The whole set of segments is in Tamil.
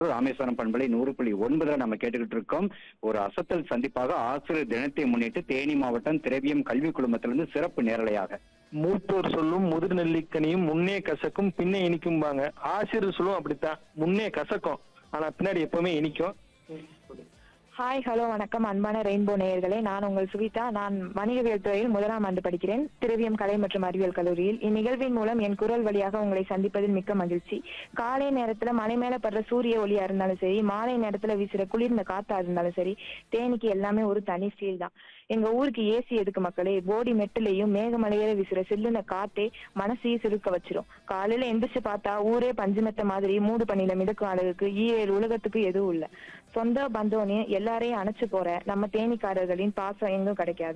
ராமேஸ்வரம் பண்பலை நூறு புள்ளி ஒன்பதுல நம்ம கேட்டுக்கிட்டு இருக்கோம் ஒரு அசத்தல் சந்திப்பாக ஆசிரியர் தினத்தை முன்னிட்டு தேனி மாவட்டம் திரவியம் கல்வி குழுமத்திலிருந்து சிறப்பு நேரலையாக மூத்தோர் சொல்லும் முதிர் நெல்லிக்கனியும் முன்னே கசக்கும் பின்னே இனிக்கும்பாங்க ஆசிரியர் சொல்லும் அப்படித்தான் முன்னே கசக்கும் ஆனா பின்னாடி எப்பவுமே இனிக்கும் ஹாய் ஹலோ வணக்கம் அன்பான ரெயின்போ நேயர்களே நான் உங்கள் சுவிதா நான் வணிகவியல் துறையில் முதலாம் ஆண்டு படிக்கிறேன் திரவியம் கலை மற்றும் அறிவியல் கல்லூரியில் இந்நிகழ்வின் மூலம் என் குரல் வழியாக உங்களை சந்திப்பதில் மிக்க மகிழ்ச்சி காலை நேரத்துல மலை மேல படுற சூரிய ஒளியா இருந்தாலும் சரி மாலை நேரத்துல வீசுற குளிர்ந்த காத்தா இருந்தாலும் சரி தேனிக்கு எல்லாமே ஒரு தனி ஃபீல் தான் எங்க ஊருக்கு ஏசி எதுக்கு மக்களே போடி மெட்டுலையும் மேகமலையில வீசுற சில்லுன காத்தே மனசையும் சிறுக்க வச்சிரும் காலையில எந்திரிச்சு பார்த்தா ஊரே பஞ்சுமெத்த மாதிரி மூடு பண்ணில மிதக்கும் அளவுக்கு ஈரேழு உலகத்துக்கு எதுவும் இல்ல சொந்த பந்தோன்னு எல்லாரையும் அணைச்சு போற நம்ம தேனிக்காரர்களின் பாசம் எங்கும் கிடைக்காது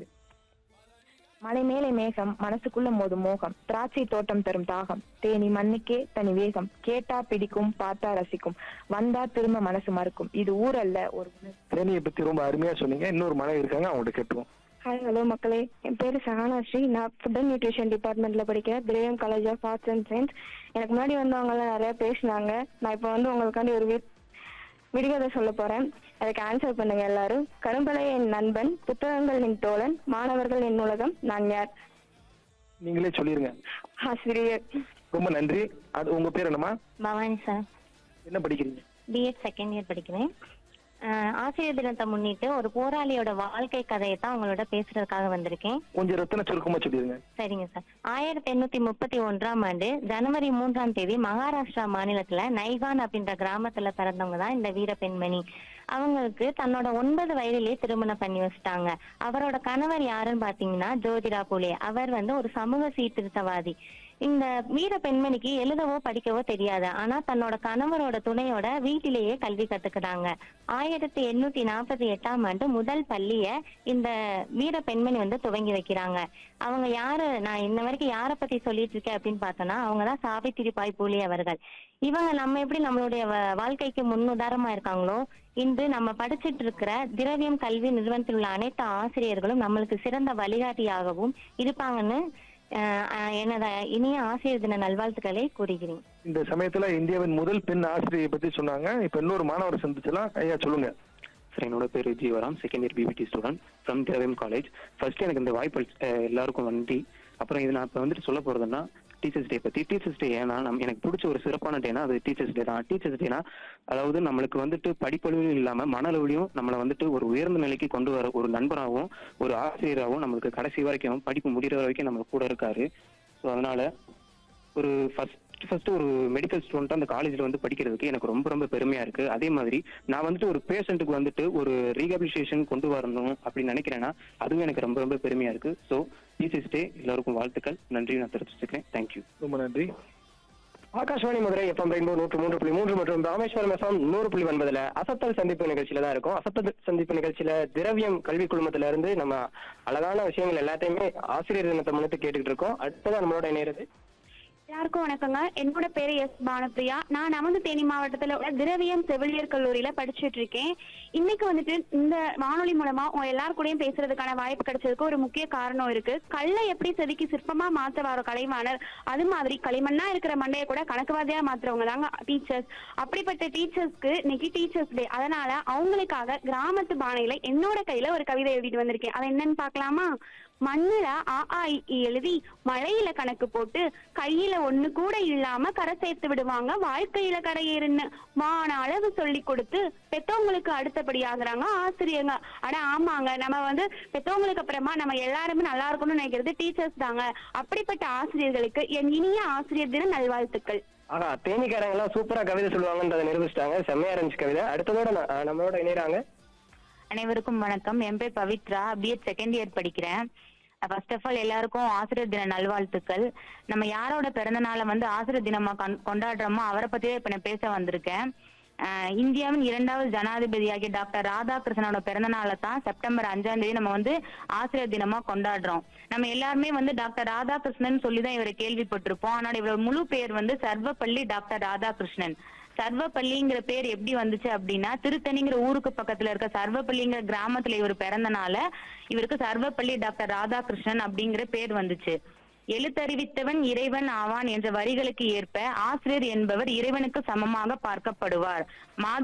மலை மேலே மேகம் மனசுக்குள்ள மோதும் மோகம் திராட்சை தோட்டம் தரும் தாகம் தேனி மண்ணுக்கே தனி வேகம் கேட்டா பிடிக்கும் பார்த்தா ரசிக்கும் வந்தா திரும்ப மனசு மறுக்கும் இது ஊரல்ல ஒரு உணர்வு. தேனியை பத்தி ரொம்ப அருமையா சொன்னீங்க இன்னொரு மனைவி இருக்காங்க அவங்கள்ட்ட கேட்டுருவோம் ஹாய் ஹலோ மக்களே என் பேர் சஹானா ஸ்ரீ நான் ஃபுட் அண்ட் நியூட்ரிஷன் டிபார்ட்மெண்ட்ல படிக்கிறேன் Thiraviyam college of arts and science எனக்கு முன்னாடி வந்தவங்கலாம் நிறைய பேசினாங்க நான் இப்போ வந்து உங்களுக்காண்டி ஒரு வி- விடுகதை சொல்ல போறேன் அதுக்கு ஆன்சர் பண்ணுங்க எல்லாரும் கரும்பலை என் நண்பன் புத்தகங்கள் என் தோழன் மாணவர்கள் என் உலகம் நான் யார் நீங்களே சொல்லிருங்க ஆசிரியர் ரொம்ப நன்றி அது உங்க பேர் என்னம்மா பவானி சார் என்ன படிக்கிறீங்க பிஎட் செகண்ட் இயர் படிக்கிறேன் அஹ் ஆசிரியர் தினத்தை முன்னிட்டு ஒரு போராளியோட வாழ்க்கை கதையை தான் உங்களோட பேசுறதுக்காக வந்திருக்கேன் கொஞ்சம் ரத்தன சுருக்கமா சொல்லிருங்க சரிங்க சார் ஆயிரத்தி எண்ணூத்தி முப்பத்தி ஒன்றாம் ஆண்டு ஜனவரி மூன்றாம் தேதி மகாராஷ்டிரா மாநிலத்துல நைகான் அப்படின்ற கிராமத்துல பிறந்தவங்க தான் இந்த வீர பெண்மணி அவங்களுக்கு தன்னோட ஒன்பது வயதிலேயே திருமணம் பண்ணி வச்சுட்டாங்க அவரோட கணவர் யாருன்னு பாத்தீங்கன்னா ஜோதிரா புலே அவர் வந்து ஒரு சமூக சீர்திருத்தவாதி இந்த வீர பெண்மணிக்கு எழுதவோ படிக்கவோ தெரியாது ஆனா தன்னோட கணவரோட துணையோட வீட்டிலேயே கல்வி கத்துக்கிட்டாங்க ஆயிரத்தி எண்ணூத்தி நாற்பத்தி எட்டாம் ஆண்டு முதல் பள்ளிய இந்த வீர பெண்மணி வந்து துவங்கி வைக்கிறாங்க அவங்க யாரு நான் இன்ன வரைக்கும் யார பத்தி சொல்லிட்டு இருக்கேன் அப்படின்னு பார்த்தோம்னா அவங்கதான் சாவித்திரி பாய் பூலி அவர்கள் இவங்க நம்ம எப்படி நம்மளுடைய வ- வாழ்க்கைக்கு முன்னுதாரணமா இருக்காங்களோ இன்று நம்ம படிச்சிட்டு இருக்கிற திரவியம் கல்வி நிறுவனத்தில் உள்ள அனைத்து ஆசிரியர்களும் நம்மளுக்கு சிறந்த வழிகாட்டியாகவும் இருப்பாங்கன்னு அஹ், அஹ், எனது இனிய ஆசிரியர் தின நல்வாழ்த்துக்களை கூறுகிறேன் இந்த சமயத்துல இந்தியாவின் முதல் பெண் ஆசிரியை பத்தி சொன்னாங்க இப்ப இன்னொரு மாணவர் சந்திச்சலாம் ஐயா சொல்லுங்க சார் என்னோட பேர் Jeevaram second year BPT student from Devam college first எனக்கு இந்த வாய்ப்பு அளிச்ச- அஹ் எல்லாருக்கும் நன்றி அப்புறம் இது நான் இப்போ வந்துட்டு சொல்ல போறதுன்னா டீச்சர்ஸ் டே பத்தி டீச்சர்ஸ் டே ஏன்னா நம்ம எனக்கு பிடிச்ச ஒரு சிறப்பான டேனா அது டீச்சர்ஸ் டே தான் டீச்சர்ஸ் டேனா அதாவது நம்மளுக்கு வந்துட்டு படிப்பளவிலும் இல்லாம மனளவிலையும் நம்மளை வந்துட்டு ஒரு உயர்ந்த நிலைக்கு கொண்டு வர ஒரு நண்பராகவும் ஒரு ஆசிரியராகவும் நம்மளுக்கு கடைசி வரைக்கும் படிப்பு முடிகிற வரைக்கும் நம்ம கூட இருக்காரு ஸோ அதனால ஒரு ஃபர்ஸ்ட் ஃபர்ஸ்ட் ஒரு மெடிக்கல் ஸ்டூடெண்ட் அந்த காலேஜ்ல வந்து படிக்கிறதுக்கு எனக்கு ரொம்ப ரொம்ப பெருமையா இருக்கு அதே மாதிரி நான் வந்துட்டு ஒரு பேஷண்ட்டுக்கு வந்துட்டு ஒரு ரீஹபிலிட்டேஷன் கொண்டு வரணும் அப்படின்னு நினைக்கிறேன்னா அதுவும் எனக்கு ரொம்ப ரொம்ப பெருமையா இருக்கு ஸோ டீச்சர்ஸ் டே எல்லாருக்கும் வாழ்த்துக்கள் நன்றி நான் தெரிவிச்சுக்கிறேன் தேங்க்யூ ரொம்ப நன்றி ஆகாஷ்வாணி மதுரை எஃப்எம் ரெயின்போ நூற்று மூன்று புள்ளி மூன்று மற்றும் ராமேஸ்வரம் எஃப்எம் நூறு புள்ளி ஒன்பதுல அசத்தல் சந்திப்பு நிகழ்ச்சியில தான் இருக்கும் அசத்தல் சந்திப்பு நிகழ்ச்சியில திரவியம் கல்வி குழுமத்துல இருந்து நம்ம அழகான விஷயங்கள் எல்லாத்தையுமே ஆசிரியர் தினத்தை முன்னிட்டு கேட்டுக்கிட்டு இருக்கோம் அடுத்ததான் நம்மளோட இணையறது எல்லாருக்கும் வணக்கங்க என்னோட பேரு எஸ் பானப்பிரியா நான் நமது தேனி மாவட்டத்துல உள்ள திரவியம் செவிலியர் கல்லூரியில படிச்சுட்டு இருக்கேன் இன்னைக்கு வந்துட்டு இந்த வானொலி மூலமா உங்க எல்லார் கூடயும் பேசுறதுக்கான வாய்ப்பு கிடைச்சதுக்கு ஒரு முக்கிய காரணம் இருக்கு கல்லை எப்படி செதுக்கி சிற்பமா மாத்த வர கலைவாணர் அது மாதிரி களிமண்ணா இருக்கிற மண்டையை கூட கணக்குவாதியா மாத்துறவங்க தாங்க டீச்சர்ஸ் அப்படிப்பட்ட டீச்சர்ஸ்க்கு இன்னைக்கு டீச்சர்ஸ் டே அதனால அவங்களுக்காக கிராமத்து பானையில என்னோட கையில ஒரு கவிதை எழுதிட்டு வந்திருக்கேன் அது என்னன்னு பார்க்கலாமா மண்ணுல ஆ ஆ இ, ஈ எழுதி மழையில கணக்கு போட்டு கையில ஒண்ணு கூட இல்லாம கரை சேர்த்து விடுவாங்க வாழ்க்கையில கரையேறுன்னு மான அளவு சொல்லி கொடுத்து பெத்தவங்களுக்கு அடுத்தபடி ஆகுறாங்க ஆசிரியங்க ஆனா ஆமாங்க நம்ம வந்து பெத்தவங்களுக்கு அப்புறமா நம்ம எல்லாருமே நல்லா இருக்கணும்னு நினைக்கிறது டீச்சர்ஸ் தாங்க அப்படிப்பட்ட ஆசிரியர்களுக்கு என் இனிய ஆசிரியர் தின நல்வாழ்த்துக்கள் ஆஹா தேனிக்காரங்க எல்லாம் சூப்பரா கவிதை சொல்லுவாங்கன்றதை நிரூபிச்சிட்டாங்க செம்மையா இருந்துச்சு கவிதை அடுத்ததோட ந- அஹ் நம்மளோட இணையறாங்க அனைவருக்கும் வணக்கம் என் பேர் பவித்ரா பிஎட் செகண்ட் இயர் படிக்கிறேன் ஃபர்ஸ்ட் ஆஃப் ஆல் எல்லாருக்கும் ஆசிரியர் தின நல்வாழ்த்துக்கள் நம்ம யாரோட பிறந்த நாளை வந்து ஆசிரியர் தினமா கொண்- கொண்டாடுறோமோ அவரை பத்தி தான் இப்ப நான் பேச வந்திருக்கேன் அஹ் இந்தியாவின் இரண்டாவது ஜனாதிபதியாகிய டாக்டர் ராதாகிருஷ்ணனோட பிறந்த நாளை தான் செப்டம்பர் அஞ்சாம் தேதி நம்ம வந்து ஆசிரியர் தினமா கொண்டாடுறோம் நம்ம எல்லாருமே வந்து டாக்டர் ராதாகிருஷ்ணன் சொல்லி தான் இவரை கேள்விப்பட்டிருப்போம் ஆனால் இவரோட முழு பேர் வந்து சர்வப்பள்ளி டாக்டர் ராதாகிருஷ்ணன் சர்வப்பள்ளிங்கிற பேர் எப்படி வந்துச்சு அப்படின்னா திருத்தணிங்கிற ஊருக்கு பக்கத்துல இருக்க சர்வப்பள்ளிங்கிற கிராமத்துல இவர் பிறந்தனால இவருக்கு சர்வப்பள்ளி டாக்டர் ராதாகிருஷ்ணன் அப்படிங்கிற பேர் வந்துச்சு எழுத்தறிவித்தவன் இறைவன் ஆவான் என்ற வரிகளுக்கு ஏற்ப ஆசிரியர் என்பவர் இறைவனுக்கு சமமாக பார்க்கப்படுவார் மா